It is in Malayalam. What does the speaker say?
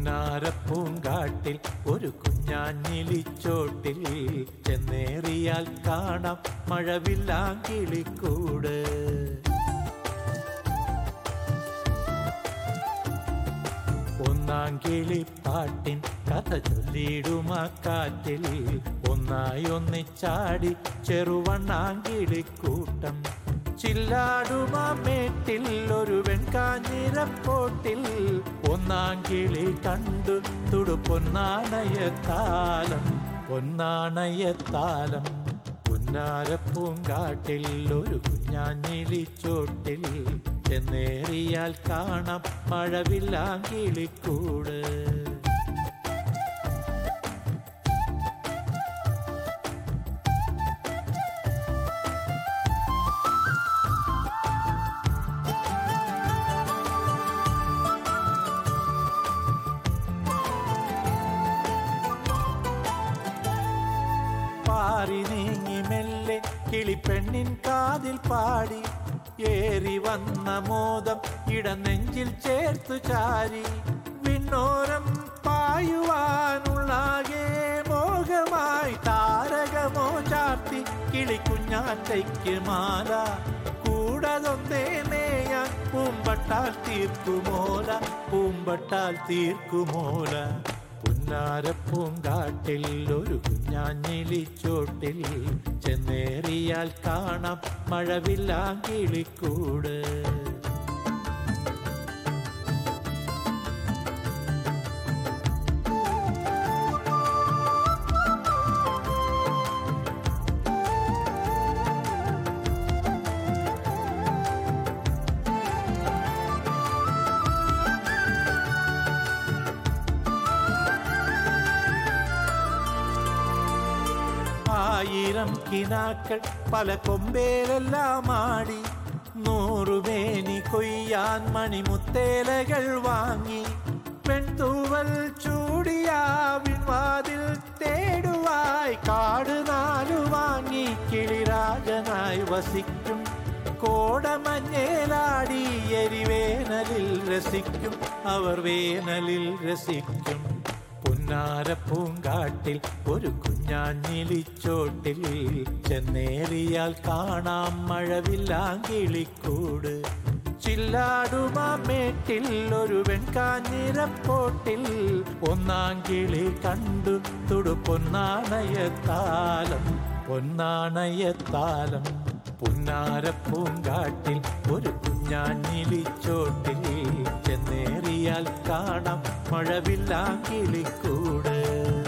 പുന്നാരപ്പൂങ്കാട്ടിൽ ഒരു കുഞ്ഞാഞ്ഞിലിച്ചോട്ടിൽ ചെന്നേറിയാൽ കാണാം മഴവില്ലാങ്കിളിക്കൂട് ഒന്നാം കിളിപ്പാട്ടിൻ കഥ ചൊല്ലിടുമാ കാറ്റിൽ ഒന്നായി ഒന്നിച്ചാടി ചെറുവണ്ണാങ്കിളിക്കൂട്ടം ചില്ലാടുമാ മേട്ടിൽ ഒരു വെൺകാഞ്ഞിരപ്പോട്ടിൽ ഒന്നാം കിളി കണ്ടു തുടു പൊന്നാണയത്താലം പൊന്നാണയത്താലം പുന്നാരപ്പൂങ്കാട്ടിൽ ഒരു കുഞ്ഞാഞ്ഞിളിച്ചോട്ടിൽ ചെന്നേറിയാൽ കാണാം മഴവില്ലാങ്കിളിക്കൂട് പാറി നീങ്ങി മെല്ലെ കിളിപ്പെണ്ണിൻ കാതിൽ പാടി ഏറി വന്ന മോദം ഇടനെഞ്ചിൽ ചേർത്തു ചാരി വിണ്ണോരം പായുവാനുള്ളാകെ മോഹമായി താരകമോ ചാർത്തി കിളിക്കുഞ്ഞാറ്റയ്ക്ക് മാല കൂടതൊന്നേ മേയാൻ പൂമ്പട്ടാൽ തീർക്കുമോല പൂമ്പട്ടാൽ തീർക്കുമോല പുന്നാരപ്പൂങ്കാട്ടിൽ ഒരു കുഞ്ഞാഞ്ഞിലിച്ചോട്ടിൽ ചെന്നേറിയാൽ കാണാം മഴവില്ലാങ്കിളിക്കൂട് ആയിരം കിനാക്കൾ പല കൊമ്പേലെല്ലാം ആടി നൂറുമേനി കൊയ്യാൻ മണിമുത്തേലകൾ വാങ്ങി പെൺതൂവൽ ചൂടിയാവിൻ വാതിൽ തേടുവായി കാട് നാലു വാങ്ങി കിളിരാജനായി വസിക്കും കോടമഞ്ഞേലാടി എരിവേനലിൽ രസിക്കും അവർ വേനലിൽ രസിക്കും പുന്നാരപ്പൂങ്കാട്ടിൽ ഒരു കുഞ്ഞാഞ്ഞിലിച്ചോട്ടിൽ ചെന്നേറിയാൽ കാണാം മഴവില്ലാങ്കിളിക്കൂട് ചില്ലാടുമാ മേട്ടിൽ ഒരു വെൺകാഞ്ഞിരപ്പോട്ടിൽ ഒന്നാം കിളി കണ്ടു തുടു പൊന്നാണയത്താലം പൊന്നാണയത്താലം പുന്നാരപ്പൂങ്കാട്ടിൽ ഒരു കുഞ്ഞാഞ്ഞിലിച്ചോട്ടിൽ ചെന്നേറിയാൽ കാണാം മഴവില്ലാങ്കിളിക്കൂട്